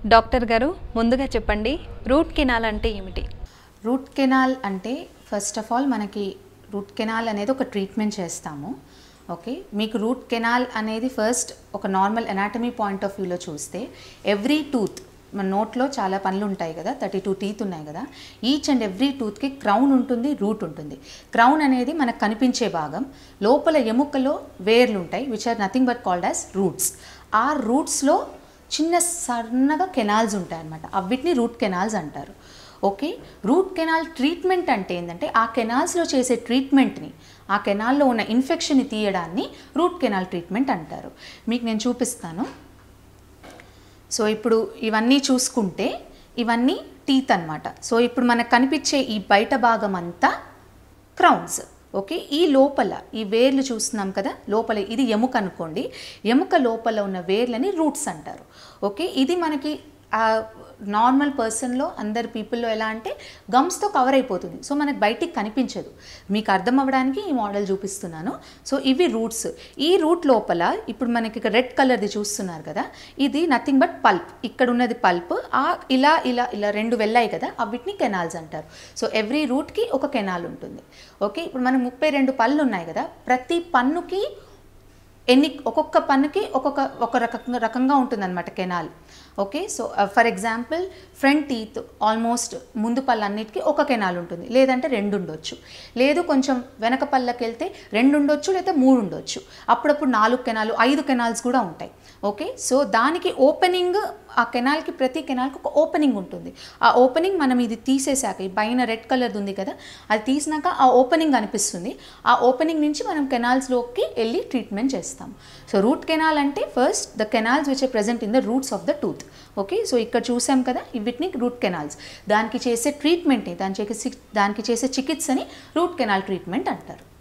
doctor గారు ముందుగా చెప్పండి రూట్ కెనాల్ అంటే ఏమిటి రూట్ కెనాల్ అంటే ఫస్ట్ ఆఫ్ ఆల్ మనకి రూట్ కెనాల్ అనేది ఒక ట్రీట్మెంట్ చేస్తాము ఓకే మీకు రూట్ కెనాల్ అనేది ఫస్ట్ ఒక నార్మల్ ఎనాటమీ పాయింట్ ఆఫ్ వ్యూలో చూస్తే ఎవ్రీ టూత్ మన నోట్లో చాలా పనులు ఉంటాయి కదా థర్టీ టూ టీత్ ఉన్నాయి కదా ఈచ్ అండ్ ఎవ్రీ టూత్కి క్రౌన్ ఉంటుంది రూట్ ఉంటుంది క్రౌన్ అనేది మనకు కనిపించే భాగం లోపల ఎముకలో వేర్లు ఉంటాయి which are nothing but called as roots ఆ రూట్స్లో చిన్న సన్నగా కెనాల్స్ ఉంటాయి అన్నమాట అవిటిని రూట్ కెనాల్స్ అంటారు ఓకే రూట్ కెనాల్ ట్రీట్మెంట్ అంటే ఏంటంటే ఆ కెనాల్స్లో చేసే ట్రీట్మెంట్ని ఆ కెనాల్లో ఉన్న ఇన్ఫెక్షన్ని తీయడాన్ని రూట్ కెనాల్ ట్రీట్మెంట్ అంటారు మీకు నేను చూపిస్తాను సో ఇప్పుడు ఇవన్నీ చూసుకుంటే ఇవన్నీ టీత్ అన్నమాట సో ఇప్పుడు మనకు కనిపించే ఈ బయట భాగం అంతా క్రౌన్స్ ఓకే ఈ లోపల ఈ వేర్లు చూస్తున్నాం కదా లోపల ఇది ఎముక అనుకోండి ఎముక లోపల ఉన్న వేర్లని రూట్స్ అంటారు ఓకే ఇది మనకి నార్మల్ పర్సన్లో అందరి పీపుల్లో ఎలా అంటే గమ్స్తో కవర్ అయిపోతుంది సో మనకు బయటికి కనిపించదు మీకు అర్థం అవ్వడానికి ఈ మోడల్ చూపిస్తున్నాను సో ఇవి రూట్స్ ఈ రూట్ లోపల ఇప్పుడు మనకి ఇక్కడ రెడ్ కలర్ది చూస్తున్నారు కదా ఇది నథింగ్ బట్ పల్ప్ ఇక్కడ ఉన్నది పల్ప్ ఆ ఇలా ఇలా ఇలా రెండు వెళ్ళాయి కదా అవిటిని కెనాల్స్ అంటారు సో ఎవ్రీ రూట్కి ఒక కెనాల్ ఉంటుంది ఓకే ఇప్పుడు మనకు ముప్పై రెండు పళ్ళు ఉన్నాయి కదా ప్రతి పన్నుకి ఎన్ని ఒక్కొక్క పన్నుకి ఒక్కొక్క ఒక రకంగా రకంగా ఉంటుందన్నమాట canal okay so for example front teeth almost ముందు పళ్ళన్నిటికీ ఒక కెనాల్ ఉంటుంది లేదంటే రెండు ఉండొచ్చు లేదు కొంచెం వెనక పళ్ళకి వెళ్తే రెండు ఉండొచ్చు లేదా మూడు ఉండొచ్చు అప్పుడప్పుడు నాలుగు కెనాలు ఐదు కెనాల్స్ కూడా ఉంటాయి ఓకే సో దానికి ఓపెనింగ్ ఆ కెనాల్కి ప్రతి కెనాల్కి ఒక ఓపెనింగ్ ఉంటుంది ఆ ఓపెనింగ్ మనం ఇది తీసేసాక ఈ పైన రెడ్ కలర్ది ఉంది కదా అది తీసినాక ఆ ఓపెనింగ్ అనిపిస్తుంది ఆ ఓపెనింగ్ నుంచి మనం కెనాల్స్లోకి వెళ్ళి ట్రీట్మెంట్ చేస్తాం సో రూట్ కెనాల్ అంటే first the canals which are present in the roots of the tooth okay so ఇక్కడ చూసాం కదా వీటిని రూట్ కెనాల్స్ దానికి చేసే ట్రీట్మెంట్ని దాని చేసే దానికి చేసే చికిత్సని రూట్ కెనాల్ ట్రీట్మెంట్ అంటారు